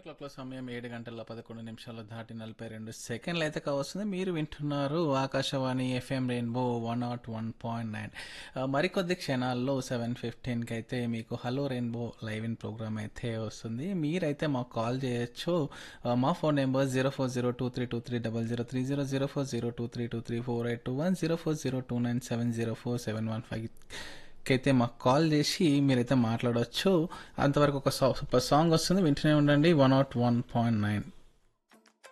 క్లాక్లో సమయం ఏడు గంటల పదకొండు నిమిషాలు దాటి నలభై రెండు సెకండ్లు అయితే కావస్తుంది మీరు వింటున్నారు Akashvani FM Rainbow one not one point nine మరికొద్ది క్షణాల్లో సెవెన్ ఫిఫ్టీన్కి అయితే మీకు hello Rainbow live in program అయితే వస్తుంది మీరైతే మాకు కాల్ చేయొచ్చు ఆ, మా phone number zero four zero two three two three double zero three zero zero four zero two three two three four eight two one zero four zero two nine seven zero four seven one five అయితే మాకు call చేసి మీరైతే మాట్లాడవచ్చు అంతవరకు ఒక సా- ఒక song వస్తుంది వింటూనే ఉండండి one not one point nine